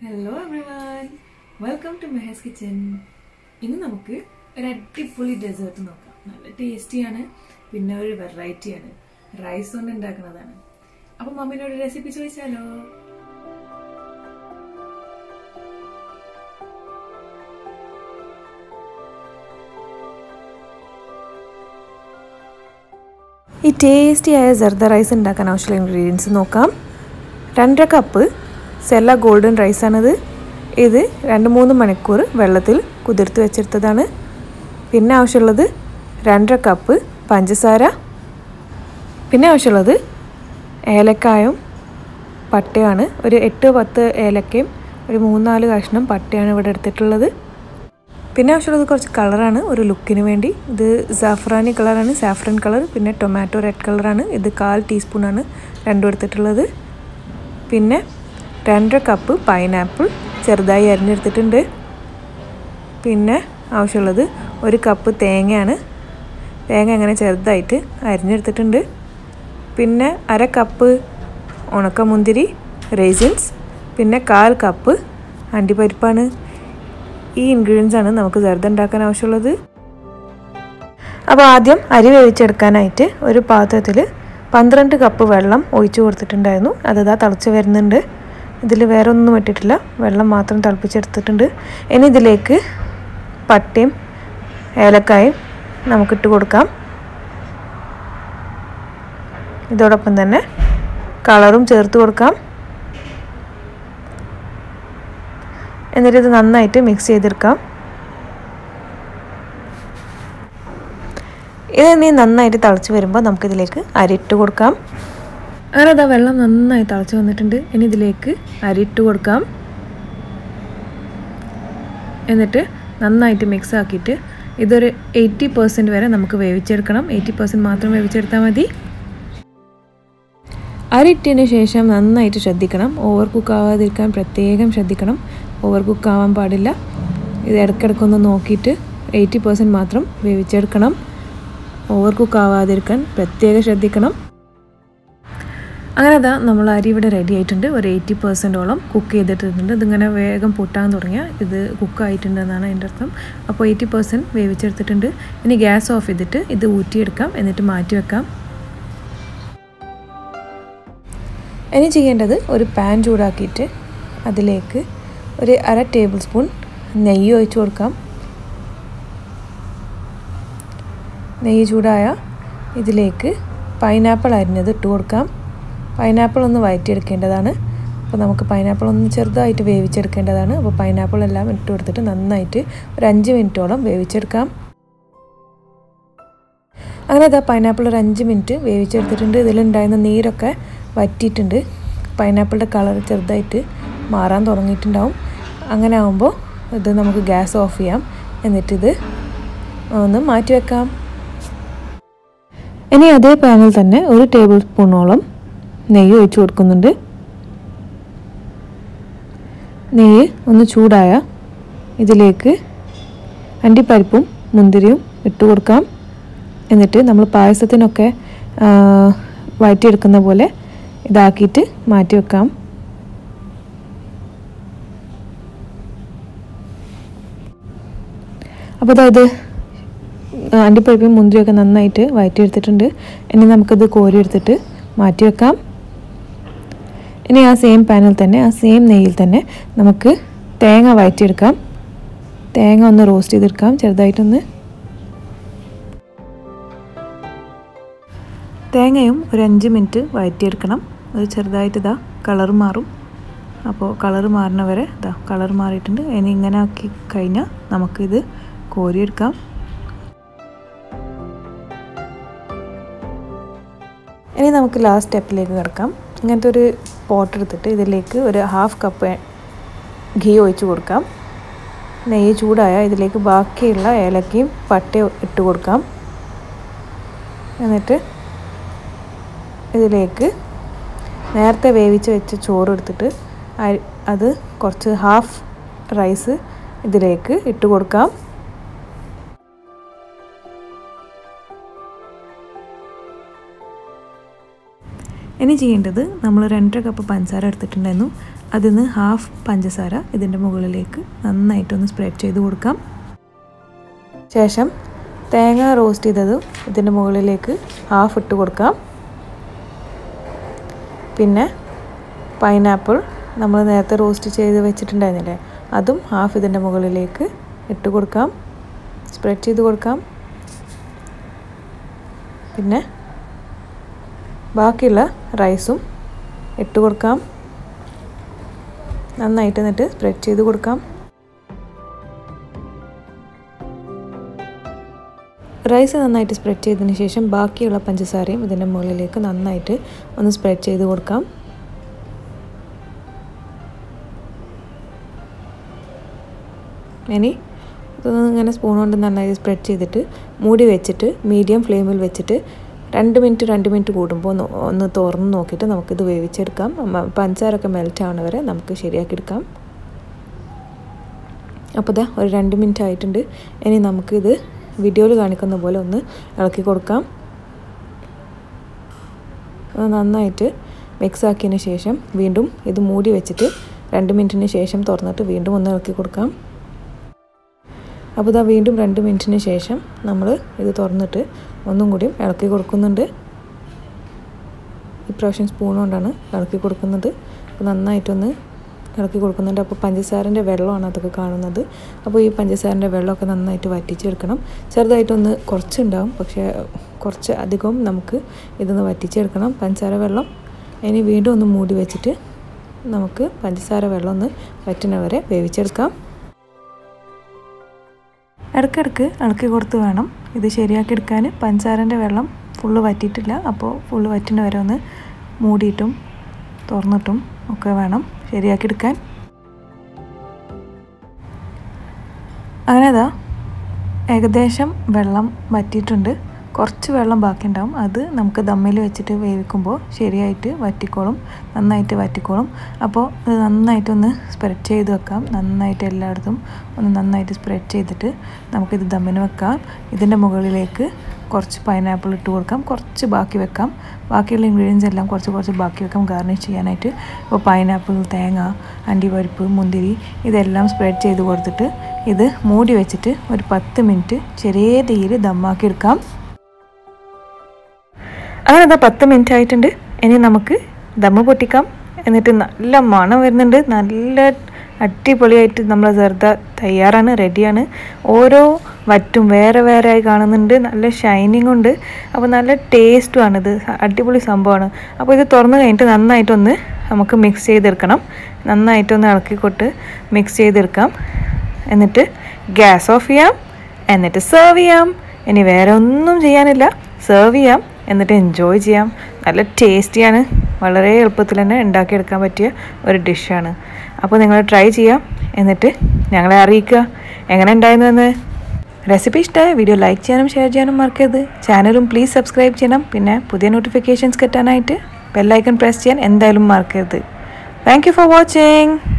hello everyone welcome to മെഹസ് kitchen ഇന്ന് നമുക്ക് ഒരു അടിപൊളി ഡെസേർട്ട് നോക്കാം നല്ല ടേസ്റ്റിയാണ് പിന്നെ ഒരു വെറൈറ്റിയാണ് റൈസ് കൊണ്ട് ഉണ്ടാക്കുന്നതാണ് അപ്പൊ മമ്മിനോട് റെസിപ്പി ചോദിച്ചാലോ ഈ ടേസ്റ്റിയായ ജർദ റൈസ് ഉണ്ടാക്കാൻ ആവശ്യമുള്ള ഇൻഗ്രീഡിയൻസ് നോക്കാം രണ്ടര കപ്പ് സെല്ല ഗോൾഡൻ റൈസാണിത് ഇത് രണ്ട് മൂന്ന് മണിക്കൂർ വെള്ളത്തിൽ കുതിർത്ത് വെച്ചെടുത്തതാണ് പിന്നെ ആവശ്യമുള്ളത് രണ്ടര കപ്പ് പഞ്ചസാര പിന്നെ ആവശ്യമുള്ളത് ഏലക്കായും പട്ടയാണ് ഒരു എട്ട് പത്ത് ഏലക്കയും ഒരു മൂന്നാല് കഷ്ണം പട്ടയാണ് ഇവിടെ എടുത്തിട്ടുള്ളത് പിന്നെ ആവശ്യമുള്ളത് കുറച്ച് കളറാണ് ഒരു ലുക്കിന് വേണ്ടി ഇത് സാഫ്രാനി കളറാണ് സാഫ്രൻ കളർ പിന്നെ ടൊമാറ്റോ റെഡ് കളറാണ് ഇത് കാൽ ടീസ്പൂണാണ് രണ്ടും എടുത്തിട്ടുള്ളത് പിന്നെ രണ്ടര കപ്പ് പൈനാപ്പിൾ ചെറുതായി അരിഞ്ഞെടുത്തിട്ടുണ്ട് പിന്നെ ആവശ്യമുള്ളത് ഒരു കപ്പ് തേങ്ങയാണ് തേങ്ങ അങ്ങനെ ചെറുതായിട്ട് അരിഞ്ഞെടുത്തിട്ടുണ്ട് പിന്നെ അര കപ്പ് ഉണക്കമുന്തിരി റേസിൻസ് പിന്നെ കാൽ കപ്പ് അണ്ടിപ്പരിപ്പാണ് ഈ ഇൻഗ്രീഡിയൻസ് ആണ് നമുക്ക് ജർദ ഉണ്ടാക്കാൻ ആവശ്യമുള്ളത് അപ്പോൾ ആദ്യം അരി വേവിച്ചെടുക്കാനായിട്ട് ഒരു പാത്രത്തിൽ പന്ത്രണ്ട് കപ്പ് വെള്ളം ഒഴിച്ചു കൊടുത്തിട്ടുണ്ടായിരുന്നു അതിതാ തിളച്ച് വരുന്നുണ്ട് ഇതിൽ വേറെ ഒന്നും ഇട്ടിട്ടില്ല വെള്ളം മാത്രം തിളപ്പിച്ചെടുത്തിട്ടുണ്ട് ഇനി ഇതിലേക്ക് പട്ടയും ഏലക്കായും നമുക്കിട്ട് കൊടുക്കാം ഇതോടൊപ്പം തന്നെ കളറും ചേർത്ത് കൊടുക്കാം എന്നിട്ട് ഇത് നന്നായിട്ട് മിക്സ് ചെയ്തെടുക്കാം ഇത് നീ നന്നായിട്ട് തിളച്ച് വരുമ്പോൾ നമുക്കിതിലേക്ക് അരിട്ട് കൊടുക്കാം അങ്ങനെ അതാ വെള്ളം നന്നായി തിളച്ച് വന്നിട്ടുണ്ട് ഇനി ഇതിലേക്ക് അരിട്ട് കൊടുക്കാം എന്നിട്ട് നന്നായിട്ട് മിക്സ് ആക്കിയിട്ട് ഇതൊരു എയ്റ്റി പെർസെൻറ്റ് വരെ നമുക്ക് വേവിച്ചെടുക്കണം എയ്റ്റി പെർസെൻറ്റ് മാത്രം വേവിച്ചെടുത്താൽ മതി അരിട്ടതിന് ശേഷം നന്നായിട്ട് ശ്രദ്ധിക്കണം ഓവർ കുക്ക് ആവാതിരിക്കാൻ പ്രത്യേകം ശ്രദ്ധിക്കണം ഓവർ കുക്ക് ആവാൻ പാടില്ല ഇത് ഇടയ്ക്കിടയ്ക്കൊന്ന് നോക്കിയിട്ട് എയ്റ്റി പെർസെൻറ്റ് മാത്രം വേവിച്ചെടുക്കണം ഓവർ കുക്ക് ആവാതിരിക്കാൻ പ്രത്യേകം ശ്രദ്ധിക്കണം അങ്ങനെ അതാ നമ്മൾ അരി ഇവിടെ റെഡി ആയിട്ടുണ്ട് ഒരു എയ്റ്റി പെർസെൻറ്റോളം കുക്ക് ചെയ്തിട്ടുണ്ട് ഇതിങ്ങനെ വേഗം പൊട്ടാൻ തുടങ്ങിയാൽ ഇത് കുക്ക് ആയിട്ടുണ്ട് എന്നാണ് അതിൻ്റെ അർത്ഥം അപ്പോൾ എയ്റ്റി പെർസെൻറ്റ് വേവിച്ചെടുത്തിട്ടുണ്ട് ഇനി ഗ്യാസ് ഓഫ് ചെയ്തിട്ട് ഇത് ഊറ്റിയെടുക്കാം എന്നിട്ട് മാറ്റി വെക്കാം ഇനി ചെയ്യേണ്ടത് ഒരു പാൻ ചൂടാക്കിയിട്ട് അതിലേക്ക് ഒരു അര ടേബിൾ സ്പൂൺ നെയ്യ് ഒഴിച്ച് കൊടുക്കാം നെയ്യ് ചൂടായ ഇതിലേക്ക് പൈനാപ്പിൾ അരിഞ്ഞത് ഇട്ട് കൊടുക്കാം പൈനാപ്പിൾ ഒന്ന് വഴറ്റിയെടുക്കേണ്ടതാണ് അപ്പോൾ നമുക്ക് പൈനാപ്പിൾ ഒന്ന് ചെറുതായിട്ട് വേവിച്ചെടുക്കേണ്ടതാണ് അപ്പോൾ പൈനാപ്പിൾ എല്ലാം ഇട്ട് കൊടുത്തിട്ട് നന്നായിട്ട് ഒരു അഞ്ച് മിനിറ്റോളം വേവിച്ചെടുക്കാം അങ്ങനെ അതാ പൈനാപ്പിൾ ഒരു അഞ്ച് മിനിറ്റ് വേവിച്ചെടുത്തിട്ടുണ്ട് ഇതിലുണ്ടായിരുന്ന നീരൊക്കെ വറ്റിയിട്ടുണ്ട് പൈനാപ്പിളിൻ്റെ കളർ ചെറുതായിട്ട് മാറാൻ തുടങ്ങിയിട്ടുണ്ടാവും അങ്ങനെ ആകുമ്പോൾ ഇത് നമുക്ക് ഗ്യാസ് ഓഫ് ചെയ്യാം എന്നിട്ടിത് ഒന്ന് മാറ്റി വെക്കാം ഇനി അതേ പാനിൽ തന്നെ ഒരു ടേബിൾ സ്പൂണോളം നെയ്യ് ഒഴിച്ച് കൊടുക്കുന്നുണ്ട് നെയ്യ് ഒന്ന് ചൂടായ ഇതിലേക്ക് അണ്ടിപ്പരിപ്പും മുന്തിരിയും ഇട്ട് കൊടുക്കാം എന്നിട്ട് നമ്മൾ പായസത്തിനൊക്കെ വഴറ്റിയെടുക്കുന്ന പോലെ ഇതാക്കിയിട്ട് മാറ്റി വെക്കാം അപ്പോൾ അതായത് അണ്ടിപ്പരിപ്പും മുന്തിരിയൊക്കെ നന്നായിട്ട് വഴറ്റിയെടുത്തിട്ടുണ്ട് ഇനി നമുക്കിത് കോരിയെടുത്തിട്ട് മാറ്റി വെക്കാം ഇനി ആ സെയിം പാനിൽ തന്നെ ആ സെയിം നെയ്യിൽ തന്നെ നമുക്ക് തേങ്ങ വഴറ്റിയെടുക്കാം തേങ്ങ ഒന്ന് റോസ്റ്റ് ചെയ്തെടുക്കാം ചെറുതായിട്ടൊന്ന് തേങ്ങയും ഒരു അഞ്ച് മിനിറ്റ് വഴറ്റിയെടുക്കണം അത് ചെറുതായിട്ട് ഇതാ കളർ മാറും അപ്പോൾ കളർ മാറുന്ന വരെ ഇതാ കളർ മാറിയിട്ടുണ്ട് ഇനി ഇങ്ങനെ ആക്കി കഴിഞ്ഞാൽ നമുക്കിത് കോരിയെടുക്കാം ഇനി നമുക്ക് ലാസ്റ്റ് സ്റ്റെപ്പിലേക്ക് കിടക്കാം ഇങ്ങനത്തെ ഒരു പോട്ട് എടുത്തിട്ട് ഇതിലേക്ക് ഒരു ഹാഫ് കപ്പ് ഘീ ഒഴിച്ച് കൊടുക്കാം നെയ്യ് ചൂടായ ഇതിലേക്ക് ബാക്കിയുള്ള ഏലക്കയും പട്ടയും ഇട്ട് കൊടുക്കാം എന്നിട്ട് ഇതിലേക്ക് നേരത്തെ വേവിച്ച് വെച്ച ചോറ് എടുത്തിട്ട് അത് കുറച്ച് ഹാഫ് റൈസ് ഇതിലേക്ക് ഇട്ട് കൊടുക്കാം ഇനി ചെയ്യേണ്ടത് നമ്മൾ രണ്ടര കപ്പ് പഞ്ചസാര എടുത്തിട്ടുണ്ടായിരുന്നു അതിൽ നിന്ന് ഹാഫ് പഞ്ചസാര ഇതിൻ്റെ മുകളിലേക്ക് നന്നായിട്ടൊന്ന് സ്പ്രെഡ് ചെയ്ത് കൊടുക്കാം ശേഷം തേങ്ങ റോസ്റ്റ് ചെയ്തതും ഇതിൻ്റെ മുകളിലേക്ക് ഹാഫ് ഇട്ട് കൊടുക്കാം പിന്നെ പൈനാപ്പിൾ നമ്മൾ നേരത്തെ റോസ്റ്റ് ചെയ്ത് വെച്ചിട്ടുണ്ടായിരുന്നില്ലേ അതും ഹാഫ് ഇതിൻ്റെ മുകളിലേക്ക് ഇട്ട് കൊടുക്കാം സ്പ്രെഡ് ചെയ്ത് കൊടുക്കാം പിന്നെ ബാക്കിയുള്ള റൈസും ഇട്ട് കൊടുക്കാം നന്നായിട്ട് എന്നിട്ട് സ്പ്രെഡ് ചെയ്ത് കൊടുക്കാം റൈസ് നന്നായിട്ട് സ്പ്രെഡ് ചെയ്തതിന് ശേഷം ബാക്കിയുള്ള പഞ്ചസാരയും ഇതിൻ്റെ മുകളിലേക്ക് നന്നായിട്ട് ഒന്ന് സ്പ്രെഡ് ചെയ്ത് കൊടുക്കാം ഇനി ഇതൊന്ന് ഇങ്ങനെ സ്പൂൺ കൊണ്ട് നന്നായി സ്പ്രെഡ് ചെയ്തിട്ട് മൂടി വെച്ചിട്ട് മീഡിയം ഫ്ലെയിമിൽ വെച്ചിട്ട് രണ്ട് മിനിറ്റ് രണ്ട് മിനിറ്റ് കൂടുമ്പോൾ ഒന്ന് ഒന്ന് തുറന്ന് നോക്കിയിട്ട് നമുക്കിത് വേവിച്ചെടുക്കാം പഞ്ചസാരൊക്കെ മെൽറ്റ് ആവണ വരെ നമുക്ക് ശരിയാക്കിയെടുക്കാം അപ്പോൾ ഇതാ ഒരു രണ്ട് മിനിറ്റ് ആയിട്ടുണ്ട് ഇനി നമുക്കിത് വീഡിയോയിൽ കാണിക്കുന്ന പോലെ ഒന്ന് ഇളക്കി കൊടുക്കാം നന്നായിട്ട് മിക്സ് ആക്കിയതിന് ശേഷം വീണ്ടും ഇത് മൂടി വെച്ചിട്ട് രണ്ട് മിനിറ്റിന് ശേഷം തുറന്നിട്ട് വീണ്ടും ഒന്ന് ഇളക്കി കൊടുക്കാം അപ്പോൾ ഇതാ വീണ്ടും രണ്ട് മിനിറ്റിന് ശേഷം നമ്മൾ ഇത് തുറന്നിട്ട് ഒന്നും കൂടിയും ഇളക്കി കൊടുക്കുന്നുണ്ട് ഇപ്രാവശ്യം സ്പൂൺ കൊണ്ടാണ് ഇളക്കി കൊടുക്കുന്നത് അപ്പോൾ നന്നായിട്ടൊന്ന് ഇളക്കി കൊടുക്കുന്നുണ്ട് അപ്പോൾ പഞ്ചസാരൻ്റെ വെള്ളമാണ് അതൊക്കെ കാണുന്നത് അപ്പോൾ ഈ പഞ്ചസാരൻ്റെ വെള്ളമൊക്കെ നന്നായിട്ട് വറ്റിച്ചെടുക്കണം ചെറുതായിട്ടൊന്ന് കുറച്ചുണ്ടാവും പക്ഷേ കുറച്ച് അധികവും നമുക്ക് ഇതൊന്ന് വറ്റിച്ചെടുക്കണം പഞ്ചസാര വെള്ളം ഇനി വീണ്ടും ഒന്ന് മൂടി വെച്ചിട്ട് നമുക്ക് പഞ്ചസാര വെള്ളം ഒന്ന് വറ്റുന്നവരെ വേവിച്ചെടുക്കാം ഇടയ്ക്കിടയ്ക്ക് ഇളക്കി കൊടുത്ത് വേണം ഇത് ശരിയാക്കി എടുക്കാൻ പഞ്ചസാരൻ്റെ വെള്ളം ഫുള്ള് വറ്റിയിട്ടില്ല അപ്പോൾ ഫുള്ള് വറ്റുന്ന വരെ ഒന്ന് മൂടിയിട്ടും തുറന്നിട്ടും ഒക്കെ വേണം ശരിയാക്കി എടുക്കാൻ അങ്ങനെ അതാ ഏകദേശം വെള്ളം വറ്റിയിട്ടുണ്ട് കുറച്ച് വെള്ളം ബാക്കിയുണ്ടാവും അത് നമുക്ക് ദമ്മിൽ വെച്ചിട്ട് വേവിക്കുമ്പോൾ ശരിയായിട്ട് വറ്റിക്കോളും നന്നായിട്ട് വറ്റിക്കോളും അപ്പോൾ ഇത് നന്നായിട്ടൊന്ന് സ്പ്രെഡ് ചെയ്ത് വെക്കാം നന്നായിട്ട് എല്ലായിടത്തും ഒന്ന് നന്നായിട്ട് സ്പ്രെഡ് ചെയ്തിട്ട് നമുക്കിത് ദമ്മിന് വെക്കാം ഇതിൻ്റെ മുകളിലേക്ക് കുറച്ച് പൈനാപ്പിൾ ഇട്ട് കൊടുക്കാം കുറച്ച് ബാക്കി വെക്കാം ബാക്കിയുള്ള ഇൻഗ്രീഡിയൻസ് എല്ലാം കുറച്ച് കുറച്ച് ബാക്കി വെക്കാം ഗാർണിഷ് ചെയ്യാനായിട്ട് ഇപ്പോൾ പൈനാപ്പിൾ തേങ്ങ അണ്ടിപ്പരിപ്പ് മുന്തിരി ഇതെല്ലാം സ്പ്രെഡ് ചെയ്ത് കൊടുത്തിട്ട് ഇത് മൂടി വെച്ചിട്ട് ഒരു പത്ത് മിനിറ്റ് ചെറിയ തീയിൽ ദമ്മാക്കി എടുക്കാം അങ്ങനെ അതാ പത്ത് മിനിറ്റ് ആയിട്ടുണ്ട് ഇനി നമുക്ക് ദമ്മ് പൊട്ടിക്കാം എന്നിട്ട് നല്ല മണം വരുന്നുണ്ട് നല്ല അടിപൊളിയായിട്ട് നമ്മൾ സെർദ തയ്യാറാണ് റെഡിയാണ് ഓരോ വറ്റും വേറെ വേറെ ആയി കാണുന്നുണ്ട് നല്ല ഷൈനിങ് ഉണ്ട് അപ്പോൾ നല്ല ടേസ്റ്റുമാണ് ഇത് അടിപൊളി സംഭവമാണ് അപ്പോൾ ഇത് തുറന്ന് കഴിഞ്ഞിട്ട് നന്നായിട്ടൊന്ന് നമുക്ക് മിക്സ് ചെയ്തെടുക്കണം നന്നായിട്ടൊന്ന് ഇളക്കിക്കൊട്ട് മിക്സ് ചെയ്തെടുക്കാം എന്നിട്ട് ഗ്യാസ് ഓഫ് ചെയ്യാം എന്നിട്ട് സെർവ് ചെയ്യാം ഇനി വേറെ ഒന്നും ചെയ്യാനില്ല സെർവ് ചെയ്യാം എന്നിട്ട് എൻജോയ് ചെയ്യാം നല്ല ടേസ്റ്റിയാണ് വളരെ എളുപ്പത്തിൽ തന്നെ ഉണ്ടാക്കിയെടുക്കാൻ പറ്റിയ ഒരു ഡിഷാണ് അപ്പോൾ നിങ്ങൾ ട്രൈ ചെയ്യാം എന്നിട്ട് ഞങ്ങളെ അറിയിക്കുക എങ്ങനെ ഉണ്ടായിരുന്നുവെന്ന് റെസിപ്പി ഇഷ്ടമായ വീഡിയോ ലൈക്ക് ചെയ്യാനും ഷെയർ ചെയ്യാനും മറക്കരുത് ചാനലും പ്ലീസ് സബ്സ്ക്രൈബ് ചെയ്യണം പിന്നെ പുതിയ നോട്ടിഫിക്കേഷൻസ് കിട്ടാനായിട്ട് ബെല്ലൈക്കൺ പ്രസ് ചെയ്യാൻ എന്തായാലും മറക്കരുത് താങ്ക് യു ഫോർ വാച്ചിങ്